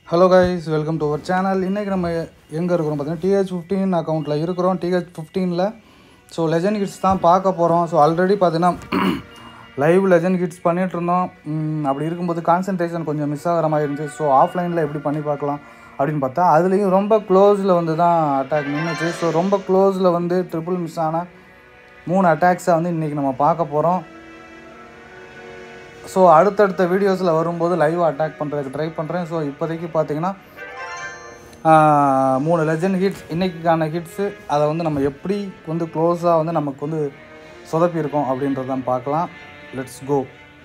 hello guys welcome to our channel இன்றைக்கி நம்ம எங்கே இருக்கிறோம் பார்த்தீங்கன்னா டிஹெச் ஃபிஃப்டீன் அக்கௌண்ட்டில் இருக்கிறோம் டிஹெச் ஃபிஃப்டீனில் ஸோ லெஜண்ட் கிட்ஸ் தான் பார்க்க போகிறோம் ஸோ ஆல்ரெடி பார்த்தீங்கன்னா லைவ் லெஜண்ட் கிட்ஸ் பண்ணிகிட்டு இருந்தோம் உம், அப்படி இருக்கும்போது கான்சன்ட்ரேஷன் கொஞ்சம் மிஸ் ஆகிற மாதிரி இருந்துச்சு ஸோ ஆஃப்லைனில் எப்படி பண்ணி பார்க்கலாம் அப்படின்னு பார்த்தா அதுலேயும் ரொம்ப க்ளோஸில் வந்து தான் அட்டாக் நின்றுச்சு ஸோ ரொம்ப க்ளோஸில் வந்து ட்ரிபிள் மிஸ் ஆன மூணு அட்டாக்ஸை வந்து இன்றைக்கி நம்ம பார்க்க போகிறோம் ஸோ அடுத்தடுத்த வீடியோஸில் வரும்போது லைவாக அட்டாக் பண்ணுறதுக்கு ட்ரை பண்ணுறேன் ஸோ இப்போதைக்கு பார்த்தீங்கன்னா ஆஹ், மூணு லெஜண்ட் ஹிட்ஸ் இன்றைக்கான ஹிட்ஸு அதை வந்து நம்ம எப்படி வந்து க்ளோஸாக வந்து நமக்கு வந்து சொதப்பியிருக்கோம் அப்படின்றதான் பார்க்கலாம் லெட்ஸ் கோ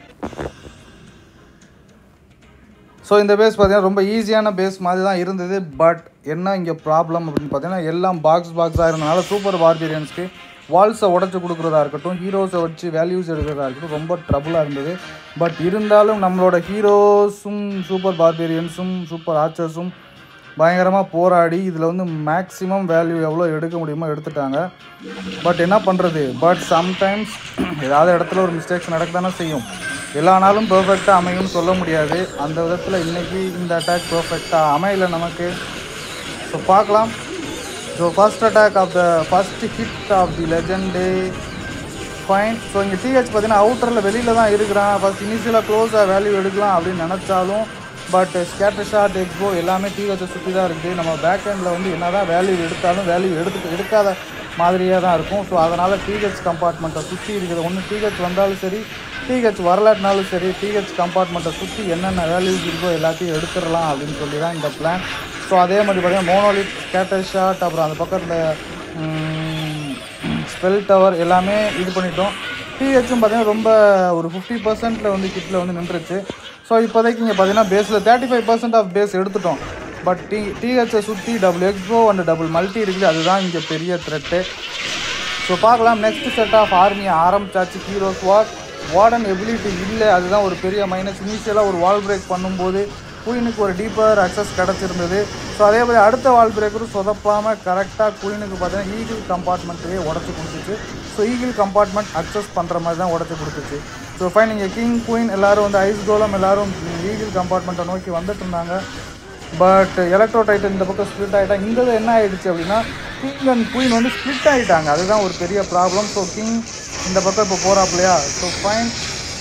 ஸோ இந்த பேஸ் பார்த்தீங்கன்னா ரொம்ப ஈஸியான பேஸ் மாதிரி தான் இருந்தது பட் என்ன இங்கே ப்ராப்ளம் அப்படின்னு பார்த்தீங்கன்னா எல்லாம் பாக்ஸ் பாக்ஸாக இருந்தனால சூப்பர் பார்பிரியன்ஸ்க்கு வால்ஸை உடச்சி கொடுக்குறதா இருக்கட்டும் ஹீரோஸை வச்சு வேல்யூஸ் எடுக்கிறதா இருக்கட்டும் ரொம்ப ட்ரபுளாக இருந்தது பட் இருந்தாலும் நம்மளோட ஹீரோஸும் சூப்பர் பார்பிரியன்ஸும் சூப்பர் ஆர்ச்சர்ஸும் பயங்கரமாக போராடி இதில் வந்து மேக்ஸிமம் வேல்யூ எவ்வளோ எடுக்க முடியுமோ எடுத்துட்டாங்க பட் என்ன பண்ணுறது பட் சம்டைம்ஸ் ஏதாவது இடத்துல ஒரு மிஸ்டேக்ஸ் நடக்க தானே செய்யும் எல்லா நாளும் பெர்ஃபெக்டாக அமையும்னு சொல்ல முடியாது அந்த விதத்தில் இன்றைக்கி இந்த அட்டாக் பெர்ஃபெக்டாக அமையல நமக்கு ஸோ பார்க்கலாம் so first attack of the first hit of the legend fine so இங்கே டிஹெச் பார்த்தீங்கன்னா அவுட்டரில் வெளியில் தான் இருக்கிறான் ஃபஸ்ட் இனிஷியலாக க்ளோஸாக வேல்யூ எடுக்கலாம் அப்படின்னு நினச்சாலும் பட் ஸ்கேட்டர் ஷாட் எக்ஸ்போ எல்லாமே டிஹெச்சை சுற்றி தான் இருக்குது நம்ம பேக் எண்டில் வந்து என்ன தான் வேல்யூ எடுத்தாலும் வேல்யூ எடுத்து எடுக்காத மாதிரியே தான் இருக்கும் ஸோ அதனால் டிஹெச் கம்பார்ட்மெண்ட்டை சுற்றி இருக்குது ஒன்று டிஹெச் வந்தாலும் சரி டிஹெச் வரலாட்டினாலும் சரி டிஹெச் கம்பார்ட்மெண்ட்டை சுற்றி என்னென்ன வேல்யூஸ் இருக்கோ எல்லாத்தையும் எடுத்துடலாம் அப்படின்னு சொல்லி தான் இந்த பிளான் ஸோ அதே மாதிரி பார்த்தீங்கன்னா மோனோலிட் ஸ்கேட்டர் ஷாட் அப்புறம் அந்த பக்கத்தில் ஸ்பெல் டவர் எல்லாமே இது பண்ணிட்டோம் டிஹெச்சும் பார்த்தீங்கன்னா ரொம்ப ஒரு ஃபிஃப்டி பர்சன்ட்டில் வந்து கிட்டில் வந்து நின்றுச்சு ஸோ இப்போதைக்கு இங்கே பார்த்தீங்கன்னா பேஸில் thirty five percent of base எடுத்துட்டோம் பட் டி டிஹெச்சை சுற்றி double xbow and double multi இருக்குது அதுதான் இங்கே பெரிய த்ரெட்டு ஸோ பார்க்கலாம் நெக்ஸ்ட் செட் ஆஃப் ஆர்மியை ஆரம்பிச்சாச்சு ஹீரோஸ் வார் வார்டன் எபிலிட்டி இல்லை அதுதான் ஒரு பெரிய மைனஸ் இனிஷியலாக ஒரு வால் பிரேக் பண்ணும்போது குயினுக்கு ஒரு டீப்பர் அக்சஸ் கிடச்சிருந்தது ஸோ அதே மாதிரி அடுத்த வால் பிரேக்கரும் சொதப்பாமல் கரெக்டாக குயினுக்கு பார்த்தீங்கன்னா ஈகிள் கம்பார்ட்மெண்ட்லேயே உடச்சி கொடுத்துச்சு ஸோ ஈகிள் கம்பார்ட்மெண்ட் அக்சஸ் பண்ணுற மாதிரி தான் உடச்சி கொடுத்துச்சு ஸோ ஃபைன் இங்கே கிங் குயின் எல்லாரும் வந்து ஐஸ் கோலம் எல்லாரும் ஈகிள் கம்பார்ட்மெண்ட்டை நோக்கி வந்துட்டு இருந்தாங்க பட் எலக்ட்ரோ டைட்டன் இந்த பக்கம் ஸ்ப்ளிட் ஆகிட்டாங்க இந்த இது என்ன ஆயிடுச்சு அப்படின்னா கிங் அண்ட் குயின் வந்து ஸ்ப்ளிட் ஆகிட்டாங்க அதுதான் ஒரு பெரிய ப்ராப்ளம் ஸோ கிங் இந்த பக்கம் இப்போ போகிறாப்புலையா ஸோ ஃபைன்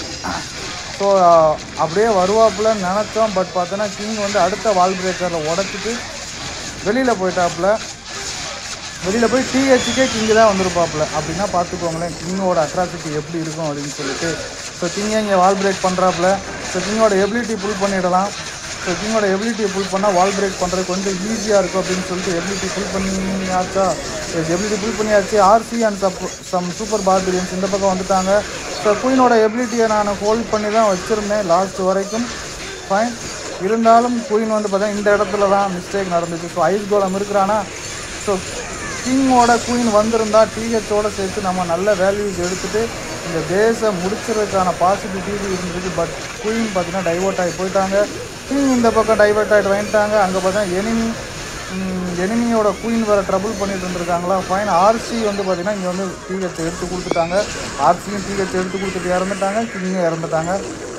ஸோ அப்படியே வருவாப்புல நினச்சோம் பட் பார்த்தோன்னா கிங் வந்து அடுத்த வால் பிரேக்கரில் உடச்சிட்டு வெளியில் போயிட்டாப்புல வெளியில் போய் டிஹெச்சுக்கே கிங்கு தான் வந்திருப்பாப்புல அப்படின்னா பார்த்துக்கோங்களேன் கிங்கோட அட்ராசிட்டி எப்படி இருக்கும் அப்படின்னு சொல்லிட்டு ஸோ கிங்கே இங்கே வால் பிரேக் பண்ணுறாப்புல ஸோ கிங்கோட எபிலிட்டி புல் பண்ணிடலாம் ஸோ கிங்கோட எபிலிட்டியை புல் பண்ணால் வால் பிரேக் பண்ணுறது கொஞ்சம் ஈஸியாக இருக்கும் அப்படின்னு சொல்லிட்டு எபிலிட்டி புல் பண்ணியாச்சா எபிலிட்டி புல் பண்ணியாச்சு RC and sub some super barbarians இந்த பக்கம் வந்துட்டாங்க ஸோ குயினோட எபிலிட்டியை நான் ஹோல்ட் பண்ணி தான் வச்சுருந்தேன் லாஸ்ட் வரைக்கும் ஃபைன் இருந்தாலும் குயின் வந்து பார்த்தா இந்த இடத்துல தான் மிஸ்டேக் நடந்துச்சு ஸோ ஐஸ் கோலம் இருக்கிறானா ஸோ கிங்கோட குயின் வந்திருந்தா டிஹெச்சோட சேர்த்து நம்ம நல்ல வேல்யூஸ் எடுத்துகிட்டு இந்த பேஸை முடிச்சிறதுக்கான பாசிபிலிட்டி இருந்தது பட் குயின் பார்த்தீங்கன்னா டைவர்ட் ஆகி போயிட்டாங்க கிங் இந்த பக்கம் டைவர்ட் ஆகிட்டு வந்துட்டாங்க அங்கே பார்த்தா எனிமி எனிமியோட குயின் வேறு ட்ரபுள் பண்ணிட்டு இருந்திருக்காங்களா ஃபைன் ஆர்சி வந்து பார்த்தீங்கன்னா இங்கே வந்து டிஹெச் எடுத்து கொடுத்துட்டாங்க ஆர்சியும் டிஹெச் எடுத்து கொடுத்துட்டு இறந்துட்டாங்க கிங்கும் இறந்துட்டாங்க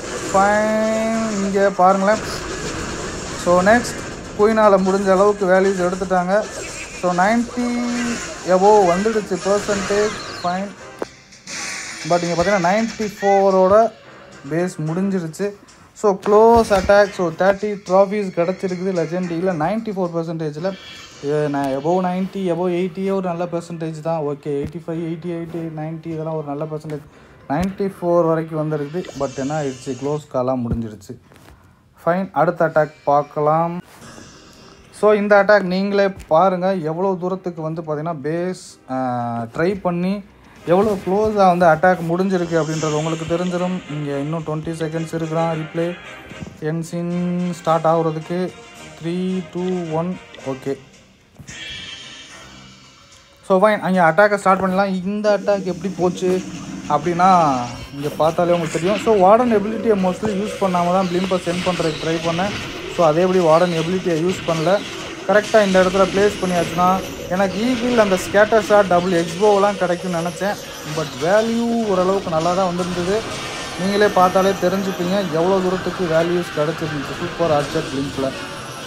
ஃபைன் இங்கே பாருங்களேன் ஸோ நெக்ஸ்ட் குயினால் முடிஞ்ச அளவுக்கு வேல்யூஸ் எடுத்துட்டாங்க ஸோ 90 எபோ வந்துடுச்சு பர்சன்டேஜ் ஃபைன் பட் இங்கே பார்த்தீங்கன்னா நைன்ட்டி ஃபோரோட பேஸ் முடிஞ்சிருச்சு so close attack so thirty trophies கிடச்சிருக்குது லெஜெண்டியில் நைன்ட்டி ஃபோர் பர்சன்டேஜில் நான் எபோவ் நைன்ட்டி எபோவ் எயிட்டியே ஒரு நல்ல பெர்சன்டேஜ் தான் okay eighty five eighty eighty ninety இதெல்லாம் ஒரு நல்ல பெர்சன்டேஜ் நைன்ட்டி ஃபோர் வரைக்கும் வந்துருக்குது பட் என்ன ஆயிடுச்சு க்ளோஸ் காலாக முடிஞ்சிருச்சு ஃபைன் அடுத்த அட்டாக் பார்க்கலாம் ஸோ இந்த அட்டாக் நீங்களே பாருங்கள் எவ்வளோ தூரத்துக்கு வந்து பார்த்தீங்கன்னா பேஸ் ட்ரை பண்ணி எவ்வளோ க்ளோஸாக வந்து அட்டாக் முடிஞ்சிருக்கு அப்படின்றது உங்களுக்கு தெரிஞ்சிடும் இங்கே இன்னும் டுவெண்ட்டி செகண்ட்ஸ் இருக்கிறான் ரிப்ளே என் சீன் ஸ்டார்ட் ஆகுறதுக்கு three two one okay so fine அங்கே அட்டாக்கை ஸ்டார்ட் பண்ணலாம் இந்த அட்டாக் எப்படி போச்சு அப்படின்னா இங்கே பார்த்தாலே உங்களுக்கு தெரியும் ஸோ வார்டன் எபிலிட்டியை மோஸ்ட்லி யூஸ் பண்ணாமல் தான் பிளிம்பை சென்ட் பண்ணுறதுக்கு ட்ரை பண்ணேன் ஸோ அதேபடி வார்டன் எபிலிட்டியை யூஸ் பண்ணல கரெக்டாக இந்த இடத்துல ப்ளேஸ் பண்ணியாச்சுன்னா எனக்கு ஈகிள் அந்த ஸ்கேட்டர் ஷாட் டபுள் எக்ஸ்போவெலாம் கிடைக்கும்னு நினச்சேன் பட் வேல்யூ ஓரளவுக்கு நல்லா தான் வந்திருந்தது நீங்களே பார்த்தாலே தெரிஞ்சுப்பீங்க எவ்வளோ தூரத்துக்கு வேல்யூஸ் கிடச்சிருந்துச்சு சூப்பர் ஆர்ச்சர் லிங்க்கில்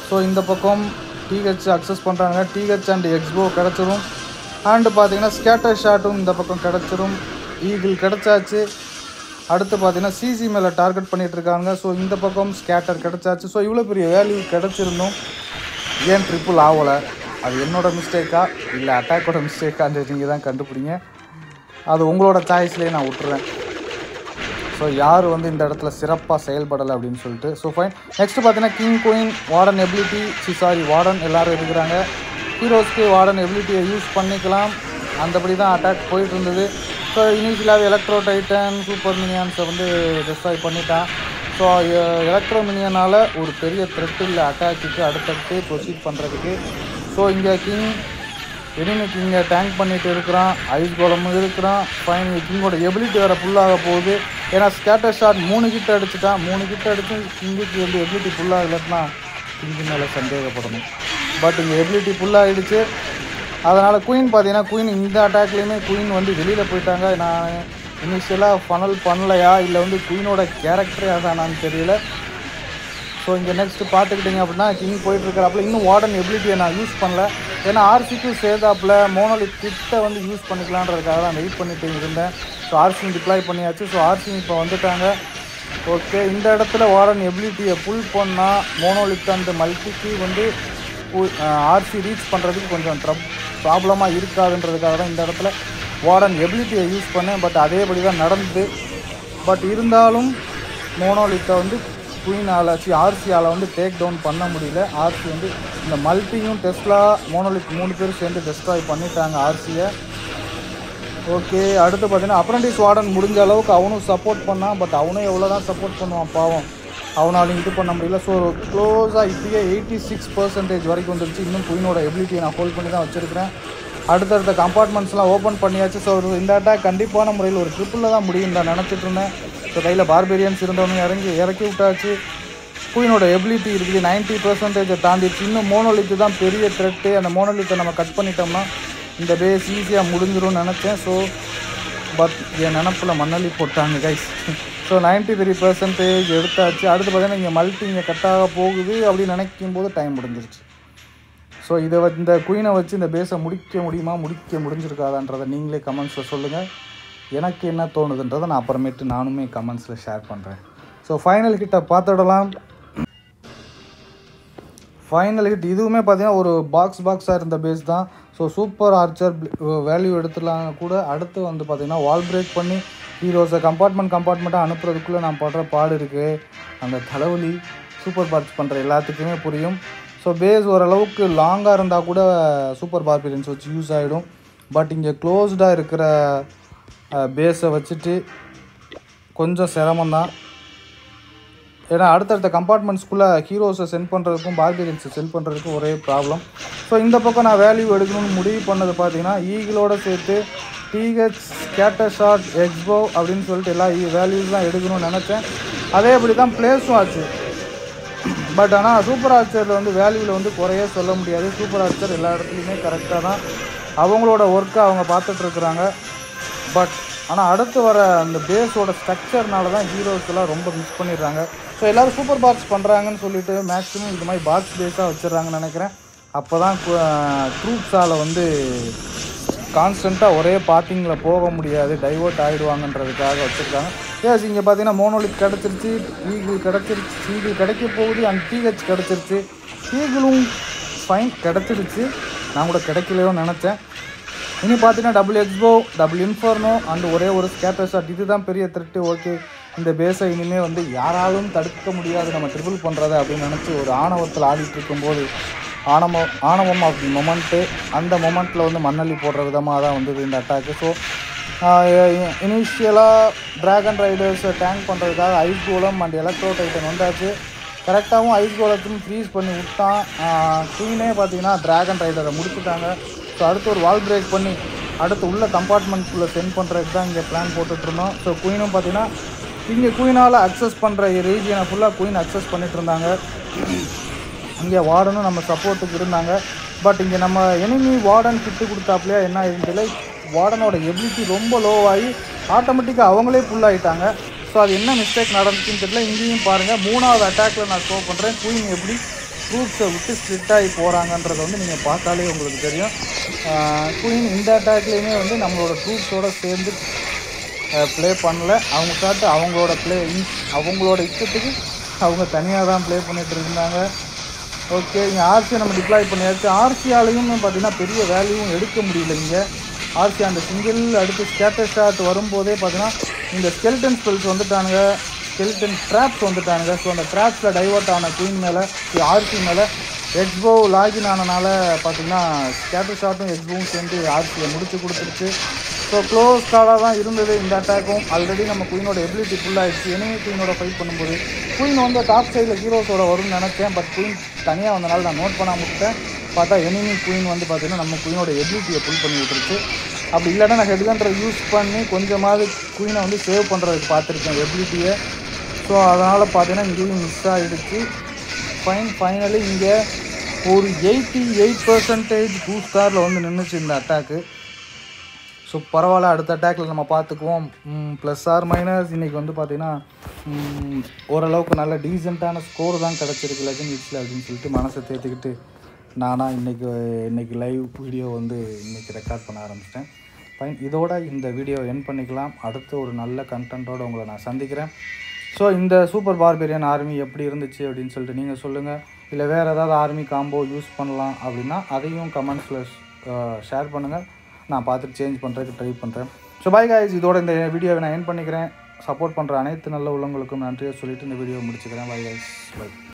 ஸோ இந்த பக்கம் டிஹெச் அக்சஸ் பண்ணுறாங்க டிஹெச் அண்ட் எக்ஸ்போ கிடச்சிரும் அண்டு பார்த்தீங்கன்னா ஸ்கேட்டர் ஷாட்டும் இந்த பக்கம் கிடச்சிரும் ஈகிள் கிடச்சாச்சு அடுத்து பார்த்தீங்கன்னா சிசி மேலே டார்கெட் பண்ணிட்டு இருக்காங்க ஸோ இந்த பக்கம் ஸ்கேட்டர் கிடச்சாச்சு ஸோ இவ்வளோ பெரிய வேல்யூ கிடச்சிருந்தும் ஏன் ட்ரிப்புள் ஆகலை அது என்னோட மிஸ்டேக்கா இல்லை அட்டாக்கோட மிஸ்டேக்கான்னு நீங்கள் தான் கண்டுபிடிங்க அது உங்களோட சாய்ஸ்லேயே நான் விட்டுறேன் ஸோ யார் வந்து இந்த இடத்துல சிறப்பாக செயல்படலை அப்படின்னு சொல்லிட்டு ஸோ ஃபைன் நெக்ஸ்ட் பார்த்தீங்கன்னா king queen warden ability C sorry warden எல்லாரும் இருக்கிறாங்க ஹீரோஸ்க்கு வார்டன் எபிலிட்டியை யூஸ் பண்ணிக்கலாம் அந்தபடி தான் அட்டாக் போயிட்டு இருந்தது ஸோ இனிஷியலாகவே எலக்ட்ரோ டைட்டன் சூப்பர் மினியன்ஸை வந்து டிஸ்ட்ராய் பண்ணிட்டான் ஸோ எலக்ட்ரோ மினியனால் ஒரு பெரிய த்ரெட் இல்லை அட்டாக்குக்கு அடுத்தடுத்து ப்ரொசீட் பண்ணுறதுக்கு ஸோ இங்கே கிங் எனிமிக்கு இங்கே டேங்க் பண்ணிட்டு இருக்கிறான் ஐஸ் கோலமும் இருக்கிறான் ஃபைன் கிங்கோட எபிலிட்டி வேறு ஃபுல்லாக போகுது ஏன்னா ஸ்கேட்டர் ஷாட் மூணு கிட்ட அடிச்சுட்டான் மூணு கிட்ட அடிச்சு கிங்குக்கு வந்து எபிலிட்டி ஃபுல்லாக இல்லைன்னா கிங்கு மேலே சந்தேகப்படணும் பட் இங்கே எபிலிட்டி ஃபுல்லாகிடுச்சு அதனால் குயின் பார்த்தீங்கன்னா குயின் இந்த அட்டாக்லேயுமே குயின் வந்து வெளியில் போயிட்டாங்க நான் இனிஷியலாக ஃபனல் பண்ணலையா இல்லை வந்து குயினோட கேரக்டரே அதானான்னு தெரியல ஸோ இங்கே நெக்ஸ்ட் பார்த்துக்கிட்டிங்க அப்படின்னா கிங் போயிட்டு இருக்கிறாப்புல இன்னும் வார்டன் எபிலிட்டியை நான் யூஸ் பண்ணல ஏன்னா ஆர்சிக்கு சேர்ந்தாப்புல மோனோலித் கிட்ட வந்து யூஸ் பண்ணிக்கலான்றதுக்காக தான் வெயிட் பண்ணிட்டு இருந்தேன் ஸோ ஆர்சி டிப்ளாய் பண்ணியாச்சு ஸோ ஆர்சி இப்போ வந்துட்டாங்க ஓகே இந்த இடத்துல வார்டன் எபிலிட்டியை புல் பண்ணால் மோனோலித் அண்ட் மல்டிக்கு வந்து ஆர்சி ரீச் பண்ணுறதுக்கு கொஞ்சம் ட்ரப் ப்ராப்ளமாக இருக்காதுன்றதுக்காக தான் இந்த இடத்துல வார்டன் எபிலிட்டியை யூஸ் பண்ணேன் பட் அதேபடி தான் நடந்தது பட் இருந்தாலும் மோனோலித்தை வந்து குயினால் சி ஆர்சியால் வந்து டேக் டவுன் பண்ண முடியல ஆர்சி வந்து இந்த மல்டியும் டெஸ்லா மோனோலித் மூணு பேரும் சேர்ந்து டெஸ்ட்ராய் பண்ணிட்டாங்க ஆர்சியை ஓகே அடுத்து பார்த்தீங்கன்னா அப்ரண்டிஸ் வார்டன் முடிஞ்ச அளவுக்கு அவனும் சப்போர்ட் பண்ணான் பட் அவனும் எவ்வளோ தான் சப்போர்ட் பண்ணுவான் பாவம் அவனாலையும் இது பண்ண முடியல ஸோ க்ளோஸாக இப்பயே எயிட்டி சிக்ஸ் பர்சன்டேஜ் வரைக்கும் வந்துருச்சு இன்னும் குயினோட எபிலிட்டியை நான் ஹோல்ட் பண்ணி தான் வச்சுருக்கிறேன் அடுத்தடுத்த கம்பார்ட்மெண்ட்ஸ்லாம் ஓப்பன் பண்ணியாச்சு ஸோ இந்த அட்டாக் கண்டிப்பான முறையில் ஒரு ட்ரிப்பில் தான் முடியும் நான் நினச்சிட்டு இருந்தேன் ஸோ கையில் பார்பேரியன்ஸ் இருந்தவங்க இறங்கி இறக்கி விட்டாச்சு குயினோட எபிலிட்டி இருக்குது நைன்ட்டி பர்சன்டேஜை தாண்டிடுச்சு இன்னும் மோனோலித்து தான் பெரிய த்ரெட்டு அந்த மோனோலித்தை நம்ம கட் பண்ணிட்டோம்னா இந்த பேஸ் ஈஸியாக முடிஞ்சிரும்னு நினச்சேன் ஸோ பட் என் நினப்பில் மண்ணள்ளி போட்டாங்க guys so ninety three percentage எடுத்தாச்சு அடுத்து பார்த்தீங்கன்னா இங்கே மல்டி இங்கே கட்டாக போகுது அப்படின்னு நினைக்கும் போது டைம் முடிஞ்சிருச்சு ஸோ இதை வ- இந்த குயினை வச்சு இந்த பேஸை முடிக்க முடியுமா முடிக்க முடிஞ்சிருக்காதான்றதை நீங்களே கமெண்ட்ஸில் சொல்லுங்கள் எனக்கு என்ன தோணுதுன்றதை நான் அப்புறமேட்டு நானுமே கமெண்ட்ஸில் ஷேர் பண்ணுறேன் ஸோ ஃபைனல் கிட்ட பார்த்துடலாம் ஃபைனல் ஹிட் இதுவுமே பார்த்தீங்கன்னா ஒரு பாக்ஸ் பாக்ஸாக இருந்த பேஸ் தான் ஸோ சூப்பர் ஆர்ச்சர் வேல்யூ எடுத்துலாம் கூட அடுத்து வந்து பார்த்தீங்கன்னா வால் பிரேக் பண்ணி ஹீரோஸை கம்பார்ட்மெண்ட் கம்பார்ட்மெண்ட்டாக அனுப்புறதுக்குள்ளே நான் படுற பாடு இருக்குது அந்த தலைவலி சூப்பர் பார்ட்ஸ் பண்ணுற எல்லாத்துக்குமே புரியும் ஸோ பேஸ் ஓரளவுக்கு லாங்காக இருந்தால் கூட சூப்பர் பார்பிரியன்ஸ் வச்சு யூஸ் ஆகிடும் பட் இங்கே க்ளோஸ்டாக இருக்கிற பேஸை வச்சுட்டு கொஞ்சம் சிரமம்தான் ஏன்னா அடுத்தடுத்த கம்பார்ட்மெண்ட்ஸ்குள்ளே ஹீரோஸை சென்ட் பண்ணுறதுக்கும் பார்பிரியன்ஸை சென்ட் பண்ணுறதுக்கும் ஒரே ப்ராப்ளம் ஸோ இந்த பக்கம் நான் வேல்யூ எடுக்கணும்னு முடிவு பண்ணது பார்த்தீங்கன்னா ஈகிளோட சேர்த்து டிஹெச் ஸ்கேட்டர் ஷாட் எக்ஸ்போ அப்படின்னு சொல்லிட்டு எல்லா வேல்யூஸ் தான் எடுக்கணும்னு நினச்சேன் அதே அப்படி தான் பிளேஸும் ஆச்சு பட் ஆனால் சூப்பர் ஆர்ச்சரில் வந்து வேல்யூவில் வந்து குறைய சொல்ல முடியாது சூப்பர் ஆர்ச்சர் எல்லா இடத்துலையுமே கரெக்டாக தான் அவங்களோட ஒர்க்கை அவங்க பார்த்துட்டு இருக்கிறாங்க பட் ஆனால் அடுத்து வர அந்த பேஸோட ஸ்ட்ரக்சர்னால தான் ஹீரோஸ் எல்லாம் ரொம்ப மிஸ் பண்ணிடுறாங்க ஸோ எல்லோரும் சூப்பர் பாக்ஸ் பண்ணுறாங்கன்னு சொல்லிட்டு மேக்ஸிமம் இந்த மாதிரி பாக்ஸ் பேஸாக வச்சிடுறாங்கன்னு நினைக்கிறேன் அப்போ தான் ட்ரூப்ஸால் வந்து கான்ஸ்டண்ட்டாக ஒரே பார்க்கிங்கில் போக முடியாது டைவர்ட் ஆகிடுவாங்கன்றதுக்காக வச்சுருக்காங்க ஏஸ் இங்கே பார்த்தீங்கன்னா மோனோலிக் கிடச்சிருச்சு ஈகிள் கிடச்சிருச்சு ஈகிள் கிடைக்க போகுது அண்ட் டிஹெச் கிடச்சிருச்சு ஈகிளும் ஃபைன் கிடச்சிருச்சு நான் கூட கிடைக்கலையோன்னு நினச்சேன் இனி பார்த்தீங்கன்னா double xbow double inferno and ஒரே ஒரு ஸ்கேட்டர் ஷாட் இதுதான் பெரிய த்ரெட்டு ஓகே இந்த பேஸை இனிமேல் வந்து யாராலும் தடுக்க முடியாது நம்ம ட்ரிபிள் பண்ணுறத அப்படின்னு நினச்சி ஒரு ஆணவத்தில் ஆடிட்டு இருக்கும்போது ஆணவம் ஆணவம் ஆஃப் தி மொமெண்ட்டு அந்த மொமெண்ட்டில் வந்து மண்ணள்ளி போடுற விதமாக தான் வந்தது இந்த அட்டாக்கு ஸோ இனிஷியலாக டிராகன் ரைடர்ஸை டேங்க் பண்ணுறதுக்காக ice golem and electro titan வந்தாச்சு கரெக்டாகவும் ஐஸ் கோலத்தையும் ஃப்ரீஸ் பண்ணி விட்டான் குயினே பார்த்தீங்கன்னா டிராகன் ரைடரை முடிச்சுட்டாங்க ஸோ அடுத்து ஒரு வால் பிரேக் பண்ணி அடுத்து உள்ள கம்பார்ட்மெண்ட்குள்ளே சென்ட் பண்ணுறதுக்கு தான் இங்கே பிளான் போட்டுட்ருந்தோம் ஸோ குயினும் பார்த்தீங்கன்னா இங்கே குயினால் அக்சஸ் பண்ணுற ரீஜியனை ஃபுல்லாக குயின் அக்சஸ் பண்ணிட்டு இருந்தாங்க இங்கே வார்டனும் நம்ம சப்போர்ட்டுக்கு இருந்தாங்க பட் இங்கே நம்ம எனிமி வார்டன் கிட்டு கொடுத்தாப்லையா என்ன ஆயிருந்ததில்ல வார்டனோட எபிலிட்டி ரொம்ப லோவாகி ஆட்டோமேட்டிக்காக அவங்களே புல் ஆகிட்டாங்க ஸோ அது என்ன மிஸ்டேக் நடந்துச்சுன்னு தெரியல இங்கேயும் பாருங்கள் மூணாவது அட்டாக்ல நான் ஷோ பண்ணுறேன் குயின் எப்படி ட்ரூப்ஸை விட்டு ஸ்ப்ளிட் ஆகி போகிறாங்கன்றதை வந்து நீங்கள் பார்த்தாலே உங்களுக்கு தெரியும் குயின் இந்த அட்டாக்லேயுமே வந்து நம்மளோட ட்ரூப்ஸோட சேர்ந்து ப்ளே பண்ணல அவங்க காட்டு அவங்களோட ப்ளே அவங்களோட இஷ்டத்துக்கு அவங்க தனியாக தான் ப்ளே பண்ணிட்டு இருந்தாங்க ஓகே இங்கே ஆர்சியை நம்ம டிப்ளாய் பண்ணியாச்சு ஆர்சியாலையும் பார்த்தீங்கன்னா பெரிய வேல்யூவும் எடுக்க முடியல இங்கே ஆர்சி அந்த சிங்கிள் அடுத்து ஸ்கேட்டர் ஷாட் வரும்போதே பார்த்தீங்கன்னா இந்த ஸ்கெல்டன் ஸ்பெல்ஸ் வந்துட்டானுங்க ஸ்கெல்டன் ட்ராப்ஸ் வந்துட்டானுங்க ஸோ அந்த ட்ராப்ஸில் டைவர்ட் ஆன குயின் மேலே ஆர்சி மேலே எக்ஸ்போ லாகின் ஆனனால பார்த்தீங்கன்னா ஸ்கேட்டர் ஷாட்டும் எக்ஸ்போவும் சேர்ந்து ஆர்சியை முடிச்சு கொடுத்துருச்சு ஸோ க்ளோஸ் காலாக தான் இருந்தது இந்த அட்டாக்கும் ஆல்ரெடி நம்ம குயினோட எபிலிட்டி ஃபுல்லாகிடுச்சு enemy குயினோட ஃபைட் பண்ணும்போது குயின் வந்து டாப் சைடில் ஹீரோஸோட வரும்னு நினச்சேன் பட் குயின் தனியாக வந்தனால நான் நோட் பண்ணாம விட்டேன் பார்த்தா enemy குயின் வந்து பார்த்தீங்கன்னா நம்ம குயினோட எபிலிட்டியை ஃபுல் பண்ணி விட்டுருச்சு அப்படி இல்லைன்னா நான் ஹெட்கண்டரை யூஸ் பண்ணி கொஞ்சமாவது குயினை வந்து சேவ் பண்ணுறதுக்கு பார்த்துருக்கேன் எபிலிட்டியை ஸோ அதனால் பார்த்தீங்கன்னா இங்கேயும் மிஸ் ஆகிடுச்சு ஃபைன் ஃபைனலி இங்கே ஒரு எயிட்டி எயிட் பர்சன்டேஜ் டூ ஸ்டாரில் வந்து நின்றுச்சு இந்த அட்டாக்கு ஸோ பரவாயில்ல அடுத்த அட்டாக்ல நம்ம பார்த்துக்குவோம் ப்ளஸ் ஆர் மைனஸ் இன்னைக்கு வந்து பார்த்தீங்கன்னா ம், ஓரளவுக்கு நல்ல டீசெண்டான ஸ்கோர் தான் கிடச்சிருக்கு லெஜன் வீக்ஸில் அப்படின்னு சொல்லிட்டு மனசை தேர்த்துக்கிட்டு நானாக இன்னைக்கு இன்னைக்கு லைவ் வீடியோ வந்து இன்னைக்கு ரெக்கார்ட் பண்ண ஆரம்பிச்சிட்டேன் ஃபைன் இதோட இந்த வீடியோ என் பண்ணிக்கலாம் அடுத்து ஒரு நல்ல கண்டென்ட்டோட உங்களை நான் சந்திக்கிறேன் ஸோ இந்த சூப்பர் பார்பேரியன் ஆர்மி எப்படி இருந்துச்சு அப்படின்னு சொல்லிட்டு நீங்கள் சொல்லுங்கள் இல்லை வேறு ஏதாவது ஆர்மி காம்போ யூஸ் பண்ணலாம் அப்படின்னா அதையும் கமெண்ட்ஸில் ஷேர் பண்ணுங்கள் நான் பார்த்துட்டு சேஞ்ச் பண்ணுறதுக்கு ட்ரை பண்ணுறேன் ஸோ பாய் guys இதோட இந்த வீடியோவை நான் என் பண்ணிக்கிறேன் சப்போர்ட் பண்ணுற அனைத்து நல்ல உள்ளவங்களுக்கும் நன்றியை சொல்லிட்டு இந்த வீடியோவை முடிச்சுக்கிறேன் பாய் guys பை